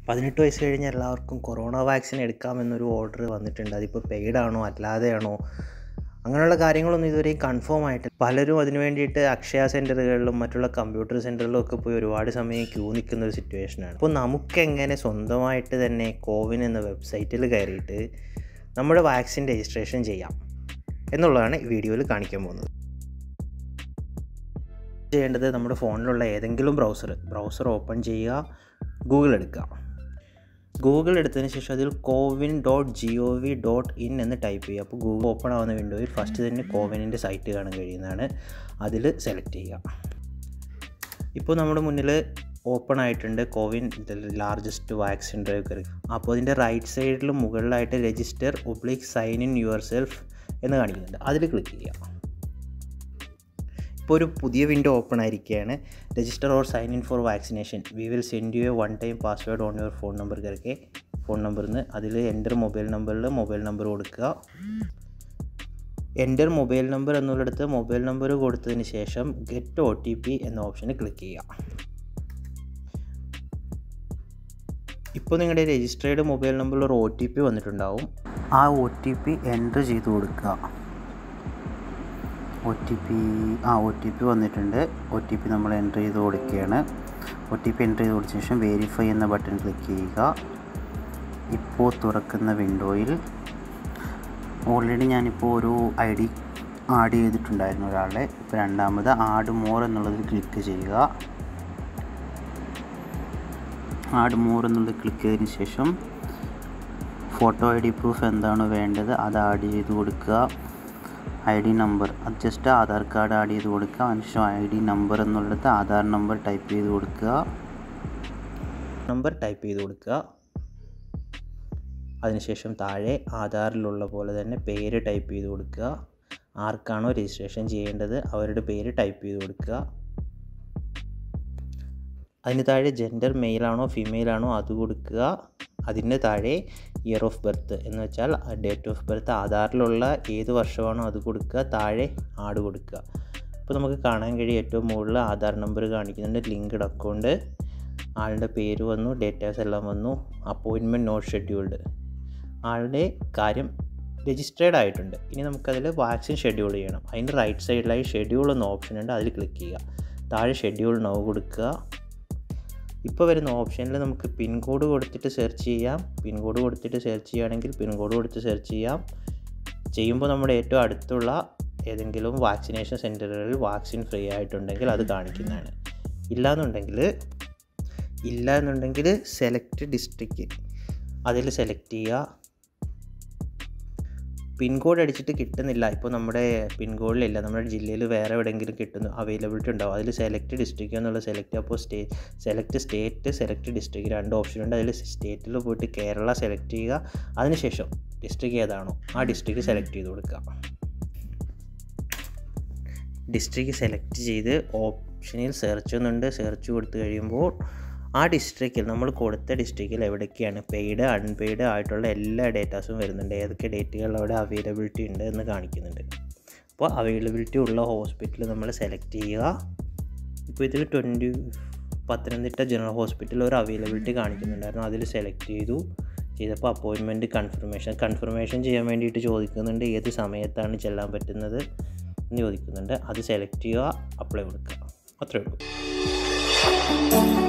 പതിനെട്ട് വയസ്സ് കഴിഞ്ഞ എല്ലാവർക്കും കൊറോണ വാക്സിൻ എടുക്കാമെന്നൊരു ഓർഡർ വന്നിട്ടുണ്ട് അതിപ്പോൾ പെയ്ഡ് ആണോ അല്ലാതെയാണോ അങ്ങനെയുള്ള കാര്യങ്ങളൊന്നും ഇതുവരെ കൺഫേം ആയിട്ട് പലരും അതിന് വേണ്ടിയിട്ട് അക്ഷയ സെൻറ്ററുകളിലും മറ്റുള്ള കമ്പ്യൂട്ടർ സെൻറ്ററിലും ഒക്കെ പോയി ഒരുപാട് സമയം ക്യൂ നിൽക്കുന്ന ഒരു സിറ്റുവേഷനാണ് അപ്പോൾ നമുക്കെങ്ങനെ സ്വന്തമായിട്ട് തന്നെ കോവിൻ എന്ന വെബ്സൈറ്റിൽ കയറിയിട്ട് നമ്മുടെ വാക്സിൻ രജിസ്ട്രേഷൻ ചെയ്യാം എന്നുള്ളതാണ് ഈ വീഡിയോയിൽ കാണിക്കാൻ പോകുന്നത് ചെയ്യേണ്ടത് നമ്മുടെ ഫോണിലുള്ള ഏതെങ്കിലും ബ്രൗസർ ബ്രൗസർ ഓപ്പൺ ചെയ്യുക ഗൂഗിൾ എടുക്കുക ഗൂഗിൾ എടുത്തതിന് ശേഷം അതിൽ CoWIN dot G O V dot in എന്ന് ടൈപ്പ് ചെയ്യുക അപ്പോൾ ഗൂഗിൾ ഓപ്പൺ ആവുന്ന വിൻഡോയിൽ ഫസ്റ്റ് തന്നെ കോവിനിൻ്റെ സൈറ്റ് കാണാൻ കഴിയുന്നതാണ് അതിൽ സെലക്ട് ചെയ്യുക ഇപ്പോൾ നമ്മുടെ മുന്നിൽ ഓപ്പൺ ആയിട്ടുണ്ട് കോവിൻ ലാർജസ്റ്റ് വാക്സിൻ ഡ്രൈവ് കയറി അപ്പോൾ അതിൻ്റെ റൈറ്റ് സൈഡിൽ മുകളിലായിട്ട് register oblique sign in yourself എന്ന് കാണിക്കുന്നുണ്ട് അതിൽ ക്ലിക്ക് ചെയ്യുക ഇപ്പോൾ ഒരു പുതിയ വിൻഡോ ഓപ്പൺ ആയിരിക്കുകയാണ് register or sign in for vaccination we will send you a one time password on your phone number കയറി ഫോൺ നമ്പറിൽ നിന്ന് അതിൽ എൻ്റർ മൊബൈൽ നമ്പറിൽ മൊബൈൽ നമ്പർ കൊടുക്കുക എൻ്റർ മൊബൈൽ നമ്പർ എന്നുള്ളിടത്ത് മൊബൈൽ നമ്പർ കൊടുത്തതിന് ശേഷം ഗെറ്റ് ഒ ടി പി എന്ന ഓപ്ഷനിൽ ക്ലിക്ക് ചെയ്യുക ഇപ്പോൾ നിങ്ങളുടെ രജിസ്റ്റേർഡ് മൊബൈൽ നമ്പറിൽ ഒരു ഒ ടി പി വന്നിട്ടുണ്ടാവും ആ ഒ ടി പി എൻ്റർ ചെയ്ത് കൊടുക്കുക ഒ ടി പി ആ ഒ ടി പി വന്നിട്ടുണ്ട് ഒ ടി പി നമ്മൾ എൻ്റർ ചെയ്ത് കൊടുക്കുകയാണ് ഒ ടി പി എൻ്റർ ചെയ്ത് കൊടുത്ത ശേഷം വെരിഫൈ എന്ന ബട്ടൺ ക്ലിക്ക് ചെയ്യുക ഇപ്പോൾ തുറക്കുന്ന വിൻഡോയിൽ ഓൾറെഡി ഞാനിപ്പോൾ ഒരു ഐ ഡി ആഡ് ചെയ്തിട്ടുണ്ടായിരുന്നു ഒരാളെ ഇപ്പോൾ രണ്ടാമത് ആഡ് മോർ എന്നുള്ളതിൽ ക്ലിക്ക് ചെയ്യുക ആഡ് മോർ എന്നുള്ളത് ക്ലിക്ക് ചെയ്തതിന് ശേഷം ഫോട്ടോ ഐ ഡി പ്രൂഫ് എന്താണോ വേണ്ടത് അത് ആഡ് ചെയ്ത് കൊടുക്കുക ഐ ഡി നമ്പർ അത് ജസ്റ്റ് ആധാർ കാർഡ് ആഡ് ചെയ്ത് കൊടുക്കുക അതിനുശേഷം ഐ ഡി നമ്പർ എന്നുള്ളിടത്ത് ആധാർ നമ്പർ ടൈപ്പ് ചെയ്ത് കൊടുക്കുക നമ്പർ ടൈപ്പ് ചെയ്ത് കൊടുക്കുക അതിനുശേഷം താഴെ ആധാറിലുള്ള പോലെ തന്നെ പേര് ടൈപ്പ് ചെയ്ത് കൊടുക്കുക ആർക്കാണോ രജിസ്ട്രേഷൻ ചെയ്യേണ്ടത് അവരുടെ പേര് ടൈപ്പ് ചെയ്ത് കൊടുക്കുക അതിന് താഴെ ജെൻഡർ മെയിലാണോ ഫീമെയിലാണോ അത് കൊടുക്കുക അതിന് താഴെ ഇയർ ഓഫ് ബർത്ത് എന്ന് വെച്ചാൽ ഡേറ്റ് ഓഫ് ബർത്ത് ആധാറിലുള്ള ഏത് വർഷമാണോ അത് കൊടുക്കുക താഴെ ആഡ് കൊടുക്കുക ഇപ്പോൾ നമുക്ക് കാണാൻ കഴിയും ഏറ്റവും മുകളിൽ ആധാർ നമ്പർ കാണിക്കുന്നുണ്ട് ലിങ്ക്ഡ് അക്കൗണ്ട് ആളുടെ പേര് വന്നു ഡേറ്റാസ് എല്ലാം വന്നു അപ്പോയിൻമെൻറ്റ് നോട്ട് ഷെഡ്യൂൾഡ് ആളുടെ കാര്യം രജിസ്റ്റേർഡ് ആയിട്ടുണ്ട് ഇനി നമുക്കതിൽ വാക്സിൻ ഷെഡ്യൂൾ ചെയ്യണം അതിൻ്റെ റൈറ്റ് സൈഡിലായി ഷെഡ്യൂൾ എന്ന ഓപ്ഷൻ ഉണ്ട് അതിൽ ക്ലിക്ക് ചെയ്യുക താഴെ ഷെഡ്യൂൾ നോ കൊടുക്കുക ഇപ്പോൾ വരുന്ന ഓപ്ഷനിൽ നമുക്ക് പിൻ കോഡ് കൊടുത്തിട്ട് സെർച്ച് ചെയ്യാം പിൻ കോഡ് കൊടുത്തിട്ട് സെർച്ച് ചെയ്യുകയാണെങ്കിൽ പിൻ കോഡ് കൊടുത്ത് സെർച്ച് ചെയ്യാം ചെയ്യുമ്പോൾ നമ്മുടെ ഏറ്റവും അടുത്തുള്ള ഏതെങ്കിലും വാക്സിനേഷൻ സെൻറ്ററുകളിൽ വാക്സിൻ ഫ്രീ ആയിട്ടുണ്ടെങ്കിൽ അത് കാണിക്കുന്നതാണ് ഇല്ലയെന്നുണ്ടെങ്കിൽ ഇല്ല എന്നുണ്ടെങ്കിൽ സെലക്ട് ഡിസ്ട്രിക്റ്റ് അതിൽ സെലക്ട് ചെയ്യുക പിൻ കോഡ് അടിച്ചിട്ട് കിട്ടുന്നില്ല ഇപ്പോൾ നമ്മുടെ പിൻ കോഡിലില്ല നമ്മുടെ ജില്ലയിൽ വേറെ എവിടെയെങ്കിലും കിട്ടുന്നു അവൈലബിലിറ്റി ഉണ്ടാവും അതിൽ സെലക്ട് ഡിസ്ട്രിക്റ്റ് എന്നുള്ള സെലക്ട് അപ്പോൾ stay select state select district രണ്ട് ഓപ്ഷൻ ഉണ്ട് അതിൽ സ്റ്റേറ്റിൽ പോയിട്ട് കേരള സെലക്ട് ചെയ്യുക അതിനുശേഷം ഡിസ്ട്രിക്റ്റ് ഏതാണോ ആ ഡിസ്ട്രിക്റ്റ് സെലക്ട് ചെയ്ത് കൊടുക്കുക ഡിസ്ട്രിക്റ്റ് സെലക്ട് ചെയ്ത് ഓപ്ഷനിൽ സെർച്ച് എന്നുണ്ട് സെർച്ച് കൊടുത്തു കഴിയുമ്പോൾ ആ ഡിസ്ട്രിക്റ്റിൽ നമ്മൾ കൊടുത്ത ഡിസ്ട്രിക്റ്റിൽ എവിടേക്കാണ് പെയ്ഡ് അൺപെയ്ഡ് ആയിട്ടുള്ള എല്ലാ ഡേറ്റാസും വരുന്നുണ്ട് ഏതൊക്കെ ഡേറ്റുകൾ അവിടെ അവൈലബിലിറ്റി ഉണ്ട് എന്ന് കാണിക്കുന്നുണ്ട് അപ്പോൾ അവൈലബിലിറ്റി ഉള്ള ഹോസ്പിറ്റൽ നമ്മൾ സെലക്ട് ചെയ്യുക ഇപ്പോൾ ഇതിൽ ട്വൻറ്റി പത്തനംതിട്ട ജനറൽ ഹോസ്പിറ്റൽ ഒരു അവൈലബിലിറ്റി കാണിക്കുന്നുണ്ടായിരുന്നു അതിൽ സെലക്ട് ചെയ്തു ചെയ്തപ്പോൾ അപ്പോയിൻമെൻറ്റ് കൺഫർമേഷൻ കൺഫർമേഷൻ ചെയ്യാൻ വേണ്ടിയിട്ട് ചോദിക്കുന്നുണ്ട് ഏത് സമയത്താണ് ചെല്ലാൻ പറ്റുന്നത് എന്ന് ചോദിക്കുന്നുണ്ട് അത് സെലക്ട് ചെയ്യുക അപ്ലൈ കൊടുക്കുക അത്രേ ഉള്ളൂ